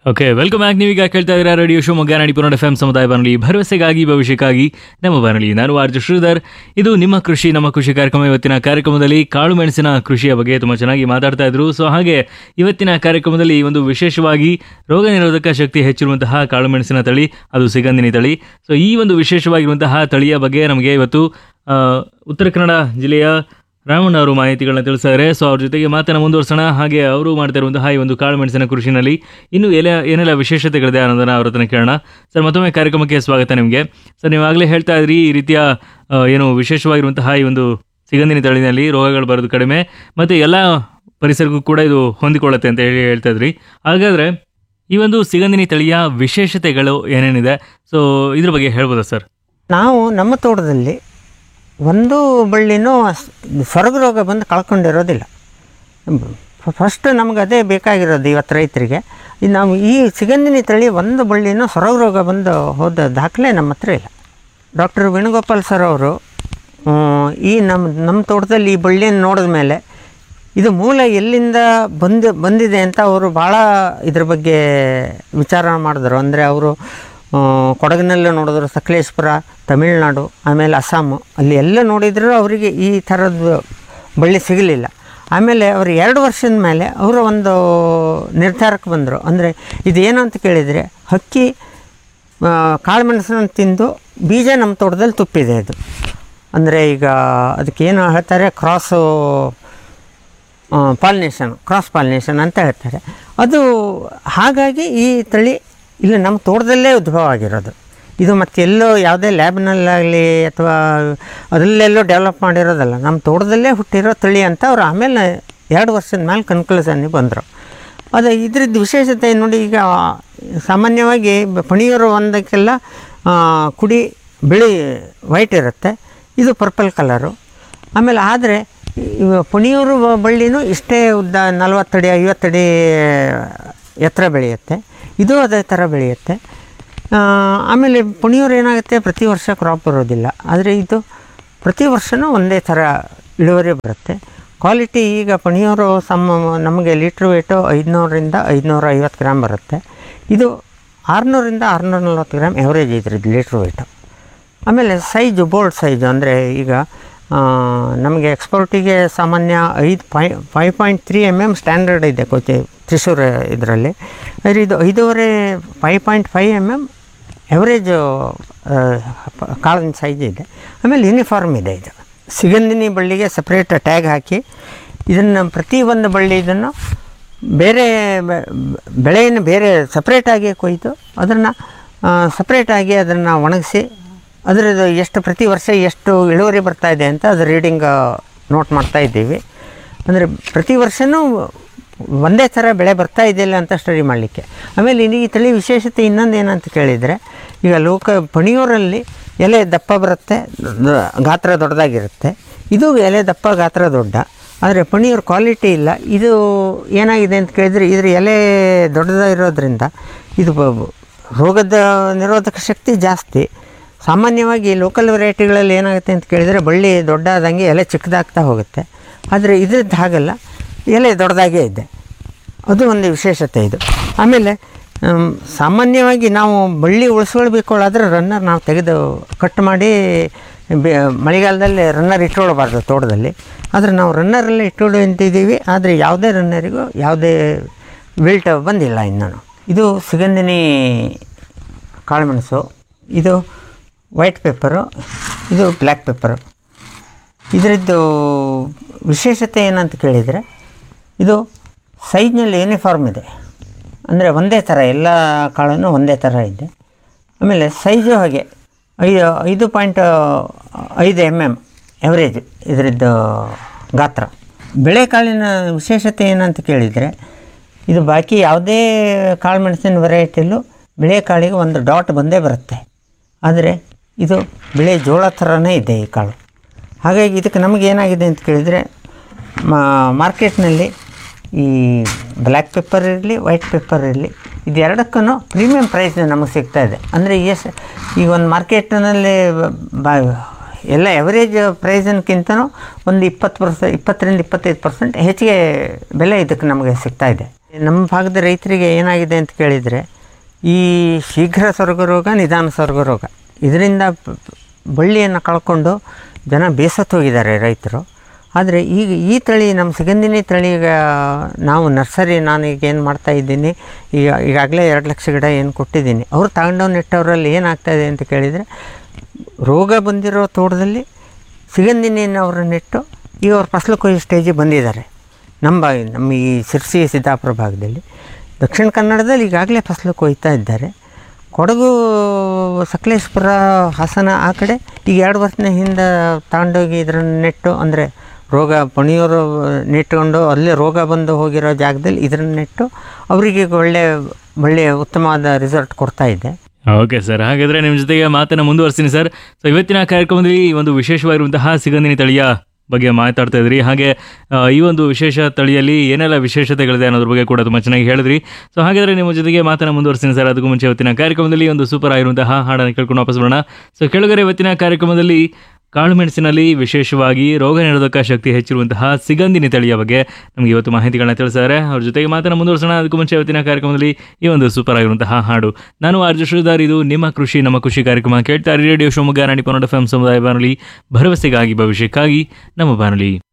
okay welcome back ನೀವೀಗ ಕೇಳ್ತಾ ಇದ್ದೀರಾ radio Shivamogga Nadipura F M ಸಮುದಾಯ ಬಾನುಲಿ ಭರವಸೆಗಾಗಿ ಭವಿಷ್ಯಕ್ಕಾಗಿ ನಮ್ಮ ಬಾನುಲಿ ನಾನು ಆರ್ಜು ಶ್ರೀಧರ್ ಇದು ನಿಮ್ಮ ಕೃಷಿ ನಮ್ಮ ಕೃಷಿ ಕಾರ್ಯಕ್ರಮ ಇವತ್ತಿನ ಕಾರ್ಯಕ್ರಮದಲ್ಲಿ ಕಾಳು ಮೆಣಸಿನ ಕೃಷಿಯ ಬಗ್ಗೆ ತುಂಬ ಚೆನ್ನಾಗಿ ಮಾತಾಡ್ತಾ ಇದ್ರು ಸೊ ಹಾಗೆ ಇವತ್ತಿನ ಕಾರ್ಯಕ್ರಮದಲ್ಲಿ ಒಂದು ವಿಶೇಷವಾಗಿ ರೋಗ ನಿರೋಧಕ ಶಕ್ತಿ ಹೆಚ್ಚಿರುವಂತಹ ಕಾಳು ಮೆಣಸಿನ ತಳಿ ಅದು ಸಿಗಂದಿನಿ ತಳಿ ಸೊ ಈ ಒಂದು ವಿಶೇಷವಾಗಿರುವಂತಹ ತಳಿಯ ಬಗ್ಗೆ ನಮಗೆ ಇವತ್ತು ಆ, ಉತ್ತರ ಕನ್ನಡ ಜಿಲ್ಲೆಯ ರಾಮಣ್ಣ ಅವರು ಮಾಹಿತಿಗಳನ್ನ ತಿಳಿಸಿದ್ದಾರೆ ಸೊ ಅವ್ರ ಜೊತೆಗೆ ಮಾತನ್ನ ಮುಂದುವರ್ಸೋಣ ಹಾಗೆ ಅವರು ಮಾಡ್ತಾ ಇರುವಂತಹ ಈ ಒಂದು ಕಾಳು ಮೆಣಸಿನ ಕೃಷಿನಲ್ಲಿ ಇನ್ನು ಎಲ್ಲ ಏನೆಲ್ಲ ವಿಶೇಷತೆಗಳಿದೆ ಅನ್ನೋದನ್ನ ಅವ್ರ ಹತ್ರ ಕೇಳೋಣ ಸರ್ ಮತ್ತೊಮ್ಮೆ ಕಾರ್ಯಕ್ರಮಕ್ಕೆ ಸ್ವಾಗತ ನಿಮಗೆ ಸರ್ ನೀವಾಗಲೇ ಹೇಳ್ತಾ ಇದ್ರಿ ಈ ರೀತಿಯ ಆ, ಏನು ವಿಶೇಷವಾಗಿರುವಂತಹ ಈ ಒಂದು ಸಿಗಂದಿನ ತಳಿನಲ್ಲಿ ರೋಗಗಳು ಬರೋದು ಕಡಿಮೆ ಮತ್ತು ಎಲ್ಲ ಪರಿಸರಕ್ಕೂ ಕೂಡ ಇದು ಹೊಂದಿಕೊಳ್ಳುತ್ತೆ ಅಂತ ಹೇಳಿ ಹೇಳ್ತಾ ಇದ್ರಿ ಹಾಗಾದ್ರೆ ಈ ಒಂದು ಸಿಗಂದಿನಿ ತಳಿಯ ವಿಶೇಷತೆಗಳು ಏನೇನಿದೆ ಸೊ ಇದ್ರ ಬಗ್ಗೆ ಹೇಳ್ಬೋದಾ ಸರ್ ನಾವು ನಮ್ಮ ತೋಟದಲ್ಲಿ ಒಂದು ಬಳ್ಳಿನೂ ಸ್- ಸೊರಗು ರೋಗ ಬಂದು ಕಳ್ಕೊಂಡಿರೋದಿಲ್ಲ ಫಸ್ಟ್ ನಮ್ಗೆ ಅದೇ ಬೇಕಾಗಿರೋದು ಇವತ್ತು ರೈತರಿಗೆ ಈ ನಾವು ಈ ಸಿಗಂದಿನಿ ತಳಿ ಒಂದು ಬಳ್ಳಿನೂ ಸೊರಗು ರೋಗ ಬಂದು ಹೋದ ದಾಖಲೆ ನಮ್ಮ ಹತ್ರ ಇಲ್ಲ ಡಾಕ್ಟರ್ ವೇಣುಗೋಪಾಲ್ ಸರ್ ಅವರು ಈ ನಮ್ಮ ನಮ್ಮ ತೋಟದಲ್ಲಿ ಈ ಬಳ್ಳಿಯನ್ನು ನೋಡಿದ ಮೇಲೆ ಇದು ಮೂಲ ಎಲ್ಲಿಂದ ಬಂದು ಬಂದಿದೆ ಅಂತ ಅವರು ಭಾಳ ಇದ್ರ ಬಗ್ಗೆ ವಿಚಾರ ಮಾಡಿದ್ರು ಅಂದರೆ ಅವರು ಕೊಡಗಿನಲ್ಲೂ ನೋಡಿದ್ರು ಸಕಲೇಶ್ಪುರ ತಮಿಳ್ನಾಡು ಆಮೇಲೆ ಅಸ್ಸಾಮು ಅಲ್ಲಿ ಎಲ್ಲ ನೋಡಿದ್ರು ಅವರಿಗೆ ಈ ಥರದ್ದು ಬಳ್ಳಿ ಸಿಗಲಿಲ್ಲ ಆಮೇಲೆ ಅವರು ಎರಡು ವರ್ಷದ ಮೇಲೆ ಅವರು ಒಂದು ನಿರ್ಧಾರಕ್ಕೆ ಬಂದರು ಅಂದರೆ ಇದೇನು ಅಂತ ಕೇಳಿದರೆ ಹಕ್ಕಿ ಆ, ಕಾಳು ಮೆಣಸನ್ನು ತಿಂದು ಬೀಜ ನಮ್ಮ ತೋಟದಲ್ಲಿ ತುಪ್ಪಿದೆ ಇದು ಅಂದರೆ ಈಗ ಅದಕ್ಕೆ ಏನು ಹೇಳ್ತಾರೆ ಕ್ರಾಸು ಪಾಲಿನೇಷನ್ ಕ್ರಾಸ್ ಪಾಲಿನೇಷನ್ ಅಂತ ಹೇಳ್ತಾರೆ ಅದು ಹಾಗಾಗಿ ಈ ತಳಿ ಇಲ್ಲಿ ನಮ್ಮ ತೋಟದಲ್ಲೇ ಉದ್ಭವ ಆಗಿರೋದು ಇದು ಮತ್ತೆಲ್ಲೋ ಯಾವುದೇ ಲ್ಯಾಬ್ನಲ್ಲಾಗಲಿ ಅಥವಾ ಅದರಲ್ಲೆಲ್ಲೋ ಡೆವಲಪ್ ಮಾಡಿರೋದಲ್ಲ ನಮ್ಮ ತೋಟದಲ್ಲೇ ಹುಟ್ಟಿರೋ ತಳಿ ಅಂತ ಅವ್ರು ಆಮೇಲೆ ಎರಡು ವರ್ಷದ ಮೇಲೆ ಕನ್ಕ್ಲೂಷನ್ಗೆ ಬಂದರು ಅದು ಇದ್ರದ್ದು ವಿಶೇಷತೆ ನೋಡಿ ಈಗ ಸಾಮಾನ್ಯವಾಗಿ ಬ- ಪಣಿಯೂರು ಒಂದಕ್ಕೆಲ್ಲ ಆ, ಕುಡಿ ಬಿಳಿ ವೈಟ್ ಇರುತ್ತೆ ಇದು ಪರ್ಪಲ್ ಕಲರು ಆಮೇಲೆ ಆದರೆ ಇವ ಪುಣಿಯೂರು ಬ- ಬಳ್ಳಿನೂ ಇಷ್ಟೇ ಉದ್ದ ನಲ್ವತ್ತಡಿ ಐವತ್ತಡಿ ಎತ್ತರ ಬೆಳೆಯುತ್ತೆ ಇದು ಅದೇ ಥರ ಬೆಳೆಯುತ್ತೆ ಆ, ಆಮೇಲೆ ಪುಣಿಯೂರು ಏನಾಗುತ್ತೆ ಪ್ರತಿ ವರ್ಷ ಕ್ರಾಪ್ ಬರೋದಿಲ್ಲ ಆದರೆ ಇದು ಪ್ರತಿ ವರ್ಷವೂ ಒಂದೇ ಥರ ಇಳುವರಿ ಬರುತ್ತೆ ಕ್ವಾಲಿಟಿ ಈಗ ಪಣಿಯೂರು ಸಮ ನಮಗೆ ಲೀಟ್ರ್ ವೇಟು ಐದುನೂರರಿಂದ ಐದುನೂರ ಐವತ್ತು ಗ್ರಾಮ್ ಬರುತ್ತೆ ಇದು ಆರುನೂರಿಂದ ಆರುನೂರ ನಲ್ವತ್ತು ಗ್ರಾಮ್ ಎವರೇಜ್ ಇದ್ರದ್ದು ಲೀಟ್ರ್ ವೇಟು ಆಮೇಲೆ ಸೈಜು ಬೋಲ್ಡ್ ಸೈಜು ಅಂದರೆ ಈಗ ಆ, ನಮಗೆ ಎಕ್ಸ್ಪೋರ್ಟಿಗೆ ಸಾಮಾನ್ಯ ಐದು five five point three M M standard ಇದೆ ಕೋಚೆ ತ್ರಿಶೂರ್ ಇದರಲ್ಲಿ ಆದರೆ ಇದು ಐದೂವರೆ five point five M M average ಕಾಳಿನ ಸೈಜ್ ಇದೆ ಆಮೇಲೆ ಯೂನಿಫಾರ್ಮ್ ಇದೆ ಇದು ಸಿಗಂದಿನಿ ಬಳ್ಳಿಗೆ ಸಪ್ರೇಟ್ ಟ್ಯಾಗ್ ಹಾಕಿ ಇದನ್ನು ಪ್ರತಿ ಒಂದು ಬಳ್ಳಿ ಇದನ್ನು ಬೇರೆ ಬೆ- ಬೆಳೆಯನ್ನು ಬೇರೆ ಸಪ್ರೇಟಾಗಿ ಕೊಯ್ದು ಅದನ್ನು ಸಪ್ರೇಟಾಗಿ ಅದನ್ನು ಒಣಗಿಸಿ ಅದರದ್ದು ಎಷ್ಟು ಪ್ರತಿ ವರ್ಷ ಎಷ್ಟು ಇಳುವರಿ ಬರ್ತಾ ಇದೆ ಅಂತ ಅದು ರೀಡಿಂಗ್ ನೋಟ್ ಮಾಡ್ತಾ ಇದ್ದೀವಿ ಅಂದರೆ ಪ್ರತಿ ವರ್ಷವೂ ಒಂದೇ ಥರ ಬೆಳೆ ಬರ್ತಾ ಇದೆಯಲ್ಲ ಅಂತ ಸ್ಟಡಿ ಮಾಡಲಿಕ್ಕೆ ಆಮೇಲೆ ಇನ್ನು ಈ ತಳಿ ವಿಶೇಷತೆ ಇನ್ನೊಂದು ಏನಂತ ಕೇಳಿದರೆ ಈಗ ಲೋಕ ಪಣಿಯೂರಲ್ಲಿ ಎಲೆ ದಪ್ಪ ಬರುತ್ತೆ ದ- ಗಾತ್ರ ದೊಡ್ಡದಾಗಿರುತ್ತೆ ಇದು ಎಲೆ ದಪ್ಪ ಗಾತ್ರ ದೊಡ್ಡ ಆದರೆ ಪಣಿಯೂರು ಕ್ವಾಲಿಟಿ ಇಲ್ಲ ಇದು ಏನಾಗಿದೆ ಅಂತ ಕೇಳಿದರೆ ಇದ್ರ ಎಲೆ ದೊಡ್ಡದಾಗಿರೋದ್ರಿಂದ ಇದು ಬ- ಬ- ರೋಗದ ನಿರೋಧಕ ಶಕ್ತಿ ಜಾಸ್ತಿ ಸಾಮಾನ್ಯವಾಗಿ ಲೋಕಲ್ ವೆರೈಟಿಗಳಲ್ಲಿ ಏನಾಗುತ್ತೆ ಅಂತ ಕೇಳಿದರೆ ಬಳ್ಳಿ ದೊಡ್ಡಾದಂಗೆ ಎಲೆ ಚಿಕ್ಕದಾಗ್ತಾ ಹೋಗುತ್ತೆ ಆದರೆ ಇದ್ರದ್ದು ಹಾಗಲ್ಲ ಎಲೆ ದೊಡ್ಡದಾಗೇ ಇದೆ ಅದು ಒಂದು ವಿಶೇಷತೆ ಇದು ಆಮೇಲೆ ಹ್ಮ್, ಸಾಮಾನ್ಯವಾಗಿ ನಾವು ಬಳ್ಳಿ ಉಳಿಸ್ಕೊಳ್ಬೇಕೊಳ್ಳಾದ್ರೆ ರನ್ನರ್ ನಾವು ತೆಗೆದು ಕಟ್ ಮಾಡಿ ಬೆ- ಮಳೆಗಾಲದಲ್ಲಿ ರನ್ನರ್ ಇಟ್ಕೊಳ್ಬಾರ್ದು ತೋಟದಲ್ಲಿ ಆದರೆ ನಾವು ರನ್ನರಲ್ಲೇ ಇಟ್ಕೊಂಡಿದ್ದೀವಿ ಆದರೆ ಯಾವುದೇ ರನ್ನರಿಗೂ ಯಾವುದೇ ವಿಲ್ಟ್ ಬಂದಿಲ್ಲ ಇನ್ನೂ ಇದು ಸಿಗಂದಿನಿ ಕಾಳುಮೆಣಸು ಇದು ವೈಟ್ ಪೆಪ್ಪರು ಇದು ಬ್ಲ್ಯಾಕ್ ಪೆಪ್ಪರು ಇದರದ್ದು ವಿಶೇಷತೆ ಏನಂತ ಕೇಳಿದರೆ ಇದು ಸೈಜ್ನಲ್ಲಿ ಯೂನಿಫಾರ್ಮ್ ಇದೆ ಅಂದರೆ ಒಂದೇ ಥರ ಎಲ್ಲ ಕಾಳನ್ನು ಒಂದೇ ಥರ ಇದೆ ಆಮೇಲೆ ಸೈಜು ಹಾಗೆ ಐದು ಐದು ಪಾಯಿಂಟ್ ಐದು ಎಮ್ ಎಮ್ ಎವರೇಜ್ ಇದರದ್ದು ಗಾತ್ರ ಬೆಳೆಕಾಳಿನ ವಿಶೇಷತೆ ಏನಂತ ಕೇಳಿದರೆ ಇದು ಬಾಕಿ ಯಾವುದೇ ಕಾಳು ಮೆಣಸಿನ ವೆರೈಟಿಯಲ್ಲೂ ಬೆಳೆಕಾಳಿಗೆ ಒಂದು ಡಾಟ್ ಬಂದೇ ಬರುತ್ತೆ ಆದರೆ ಇದು ಬಿಳೆ ಜೋಳ ಥರನೇ ಇದೆ ಈ ಕಾಳು ಹಾಗಾಗಿ ಇದಕ್ಕೆ ನಮಗೆ ಏನಾಗಿದೆ ಅಂತ ಕೇಳಿದರೆ ಮಾರ್ಕೆಟ್ನಲ್ಲಿ ಈ ಬ್ಲ್ಯಾಕ್ ಪೆಪ್ಪರ್ ಇರಲಿ ವೈಟ್ ಪೆಪ್ಪರ್ ಇರಲಿ ಇದು ಎರಡಕ್ಕೂ ಪ್ರೀಮಿಯಂ ಪ್ರೈಸ್ ನಮಗೆ ಸಿಗ್ತಾ ಇದೆ ಅಂದರೆ ಎಷ್ಟು ಈಗ ಒಂದು ಮಾರ್ಕೆಟ್ನಲ್ಲಿ ಬ ಎಲ್ಲ ಎವರೇಜ್ ಪ್ರೈಸನ್ಕಿಂತನೂ ಒಂದು ಇಪ್ಪತ್ತು ಪರ್ಸೆಂಟ್ ಇಪ್ಪತ್ತರಿಂದ ಇಪ್ಪತ್ತೈದು ಪರ್ಸೆಂಟ್ ಹೆಚ್ಚಿಗೆ ಬೆಲೆ ಇದಕ್ಕೆ ನಮಗೆ ಸಿಗ್ತಾ ಇದೆ ನಮ್ಮ ಭಾಗದ ರೈತರಿಗೆ ಏನಾಗಿದೆ ಅಂತ ಕೇಳಿದರೆ ಈ ಶೀಘ್ರ ಸ್ವರ್ಗರೋಗ ನಿಧಾನ ಸ್ವರ್ಗರೋಗ ಇದರಿಂದ ಪ- ಪ- ಬಳ್ಳಿಯನ್ನು ಕಳ್ಕೊಂಡು ಜನ ಬೇಸತ್ತು ಹೋಗಿದ್ದಾರೆ ರೈತರು ಆದರೆ ಈಗ ಈ ತಳಿ ನಮ್ಮ ಸುಗಂಧಿನಿ ತಳಿಗ ನಾವು ನರ್ಸರಿ ನಾನು ಈಗ ಏನು ಮಾಡ್ತಾ ಇದ್ದೀನಿ ಈಗ ಈಗಾಗಲೇ ಎರಡು ಲಕ್ಷ ಗಿಡ ಏನು ಕೊಟ್ಟಿದ್ದೀನಿ ಅವ್ರು ತಗೊಂಡವ್ರು ನೆಟ್ಟವರಲ್ಲಿ ಏನಾಗ್ತಾಯಿದೆ ಅಂತ ಕೇಳಿದರೆ ರೋಗ ಬಂದಿರೋ ತೋಟದಲ್ಲಿ ಸಿಗಂದಿನಿಯನ್ನು ಅವರು ನೆಟ್ಟು ಈಗ ಅವ್ರು ಫಸಲು ಕೊಯ್ಯೋ ಸ್ಟೇಜಿಗೆ ಬಂದಿದ್ದಾರೆ ನಮ್ಮ ಭಾಗ- ನಮ್ಮ ಈ ಶಿರ್ಸಿ ಸಿದ್ದಾಪುರ ಭಾಗದಲ್ಲಿ ದಕ್ಷಿಣ ಕನ್ನಡದಲ್ಲಿ ಈಗಾಗಲೇ ಫಸಲು ಕೊಯ್ತಾ ಇದ್ದಾರೆ ಕೊಡಗು ಸಕಲೇಶ್ಪುರ ಹಾಸನ ಆ ಕಡೆ ಈಗ ಎರಡು ವರ್ಷದ ಹಿಂದೆ ತಗೊಂಡೋಗಿ ಇದನ್ನು ನೆಟ್ಟು ಅಂದರೆ ರೋಗ ಪಣಿಯೋರು ನೆಟ್ಕೊಂಡು ಅಲ್ಲೇ ರೋಗ ಬಂದು ಹೋಗಿರೋ ಜಾಗದಲ್ಲಿ ಇದನ್ನು ನೆಟ್ಟು ಅವರಿಗೆ ಈಗ ಒಳ್ಳೆ ಒಳ್ಳೆಯ ಉತ್ತಮವಾದ ರಿಸಲ್ಟ್ ಕೊಡ್ತಾ ಇದೆ ಓಕೆ ಸರ್ ಹಾಗಾದ್ರೆ ನಿಮ್ಮ ಜೊತೆಗೆ ಮಾತನ್ನ ಮುಂದುವರಿಸ್ತೀನಿ ಸರ್ ಸೊ ಇವತ್ತಿನ ಕಾರ್ಯಕ್ರಮದಲ್ಲಿ ಈ ಒಂದು ವಿಶೇಷವಾಗಿರುವಂತಹ ಸಿಗಂದಿನಿ ತಳಿಯ ಬಗ್ಗೆ ಮಾತಾಡ್ತಾ ಇದ್ರಿ ಹಾಗೆ ಆ, ಈ ಒಂದು ವಿಶೇಷ ತಳಿಯಲ್ಲಿ ಏನೆಲ್ಲ ವಿಶೇಷತೆಗಳಿದೆ ಅನ್ನೋದ್ರ ಬಗ್ಗೆ ಕೂಡ ತುಂಬ ಚೆನ್ನಾಗಿ ಹೇಳಿದ್ರಿ ಸೊ ಹಾಗಾದ್ರೆ ನಿಮ್ಮ ಜೊತೆಗೆ ಮಾತನ್ನ ಮುಂದುವರಿಸ್ತೀನಿ ಸರ್ ಅದಕ್ಕೂ ಮುಂಚೆ ಇವತ್ತಿನ ಕಾರ್ಯಕ್ರಮದಲ್ಲಿ ಒಂದು ಸೂಪರ್ ಆಗಿರುವಂತಹ ಹಾಡನ್ನು ಕೇಳ್ಕೊಂಡು ವಾಪಸ್ ಬರೋಣ ಸೊ ಕೆಳಗಡೆ ಇವತ್ತಿನ ಕಾರ್ಯಕ್ರಮದಲ್ಲಿ ಕಾಳು ಮೆಣಸಿನಲ್ಲಿ ವಿಶೇಷವಾಗಿ ರೋಗ ನಿರೋಧಕ ಶಕ್ತಿ ಹೆಚ್ಚಿರುವಂತಹ ಸಿಗಂದಿನಿ ತಳಿಯ ಬಗ್ಗೆ ನಮಗೆ ಇವತ್ತು ಮಾಹಿತಿಗಳನ್ನ ತಿಳಿಸಿದ್ದಾರೆ ಅವ್ರ ಜೊತೆಗೆ ಮಾತನ್ನ ಮುಂದುವರಿಸೋಣ ಅದಕ್ಕೂ ಮುಂಚೆ ಇವತ್ತಿನ ಕಾರ್ಯಕ್ರಮದಲ್ಲಿ ಈ ಒಂದು ಸೂಪರ್ ಆಗಿರುವಂತಹ ಹಾಡು ನಾನು ಆರ್ಜು ಶ್ರೀಧರ್ ಇದು ನಿಮ್ಮ ಕೃಷಿ ನಮ್ಮ ಕೃಷಿ ಕಾರ್ಯಕ್ರಮ ಕೇಳ್ತಾರೆ ರೇಡಿಯೋ ಶಿವಮೊಗ್ಗ ನಾಡಿ ಪನ್ನಡ ಎಫ್ ಎಂ ಸಮುದಾಯ ಬಾನುಲಿ ಭರವಸೆಗಾಗಿ ಭವಿಷ್ಯಕ್ಕಾಗಿ ನಮ್ಮ ಬಾನುಲಿ